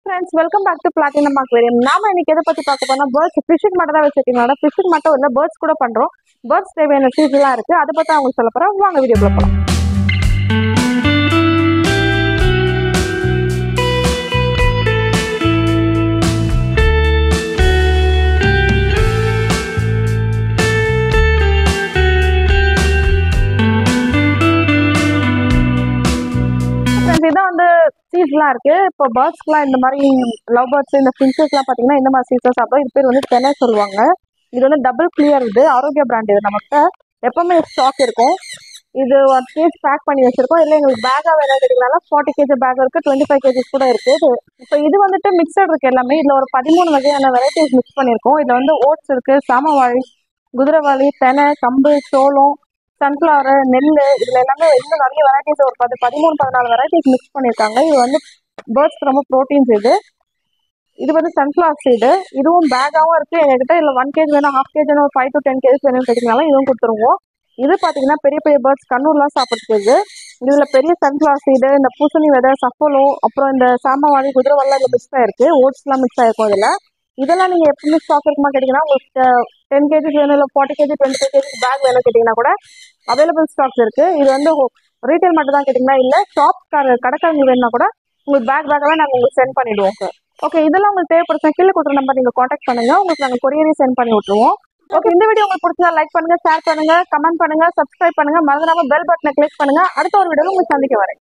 friends welcome back to Platinum Aquarium நாம இன்னைக்கு எதை பத்தி பார்க்க போனா பேர்ட்ஸ் ஃபிஷிங் மட்டும் தான் வச்சிருக்கீங்களா ஃபிஷிங் மட்டும் இல்ல பேர்ட்ஸ் கூட பண்றோம் பேர்ட்ஸ் தேவையான ஃபீஸ் எல்லாம் இருக்கு அதை பத்தி அவங்களுக்கு சொல்ல போறேன் வாங்க வீடியோக்குள்ள போலாம் ஃப்ரெண்ட்ஸ் இதான் வந்து சீஸ்லாம் இருக்கு இப்போ பேர்ட்ஸ்க்குலாம் இந்த மாதிரி லவ் பேர்ட்ஸ் இந்த ஃபின்ச்சஸ்லாம் பார்த்தீங்கன்னா இந்த மாதிரி சீஸாக சாப்பிடும் இது பேர் வந்து தென்னை சொல்லுவாங்க இது வந்து டபுள் கிளியர் இது ஆரோக்கிய பிராண்ட் இது நம்மகிட்ட எப்பவுமே ஸ்டாக் இருக்கும் இது ஒரு கேஜ் பேக் பண்ணி வச்சிருக்கோம் இல்லை எங்களுக்கு பேக்காக வேணும் கேட்டிங்கனால ஃபார்ட்டி கேஜி பேக் இருக்கு டுவெண்ட்டி ஃபைவ் கேஜிஸ் கூட இருக்கு இது இப்போ இது வந்துட்டு மிக்சட் இருக்கு எல்லாமே இதில் ஒரு பதிமூணு வகையான வெரைட்டிஸ் மிக்ஸ் பண்ணியிருக்கோம் இதில் வந்து ஓட்ஸ் இருக்கு சாமவாழி குதிரைவாளி தெனை கம்பு சோளம் சன்ஃப்ளவர் நெல் இதுல எல்லாமே இன்னும் நிறைய வெரைட்டிஸ் ஒரு பத்து பதிமூணு பதினாலு வெரைட்டிஸ் மிக்ஸ் பண்ணியிருக்காங்க இது வந்து பேர்ட்ஸ்க்கு ரொம்ப ப்ரோட்டீன்ஸ் இது இது வந்து சன்ஃப்ளவர் சீடு இதுவும் பேக்காகவும் இருக்கு எங்ககிட்ட இல்லை ஒன் கேஜ் வேணும் ஹாஃப் கேஜ் வேணும் ஃபைவ் டு டென் கேஜ் வேணும்னு கேட்டிங்கனாலும் இதுவும் கொடுத்துருவோம் இது பார்த்தீங்கன்னா பெரிய பெரிய பேர்ட்ஸ் கண்ணூர்லாம் சாப்பிட்றது இது இதுல பெரிய சன்ஃப்ளவர் சீடு இந்த பூசணி விதை சஃபோலோ அப்புறம் இந்த சாமவாடி குதிரைவெல்லாம் இதில் மிக்ஸ் ஆயிருக்கு ஓட்ஸ்லாம் மிக்ஸ் ஆயிருக்கும் இதில் இதெல்லாம் நீங்கள் எப்பவுமே ஸ்டாக் இருக்குமா கேட்டிங்கன்னா உங்களுக்கு டென் கேஜிஸ் வேணும் இல்லை forty kg twenty five kgs bag வேணும் கேட்டிங்கன்னா கூட அவைலபிள் ஸ்டாக்ஸ் இருக்கு இது வந்து ரீட்டைல் மட்டும் தான் கேட்டிங்கன்னா இல்லை ஷாப் கடைக்காரங்க வேணும்னா கூட உங்களுக்கு பேக் பேக்காகவே நாங்கள் உங்களுக்கு சென்ட் பண்ணிடுவோம் சார் ஓகே இதெல்லாம் உங்களுக்கு தேவைப்படுச்சா கீழே கொடுக்குற நம்பர் நீங்கள் காண்டாக்ட் பண்ணுங்க உங்களுக்கு நாங்கள் கொரியரே சென்ட் பண்ணி விட்டுருவோம் ஓகே இந்த வீடியோ உங்களுக்கு பிடிச்சா லைக் பண்ணுங்க ஷேர் பண்ணுங்க கமெண்ட் பண்ணுங்க சப்ஸ்கிரைப் பண்ணுங்க மறந்துடாம பெல் பட்டனை கிளிக் பண்ணுங்க அடுத்த ஒரு வீடியோவில் உங்களுக்கு சந்திக்க வரேன்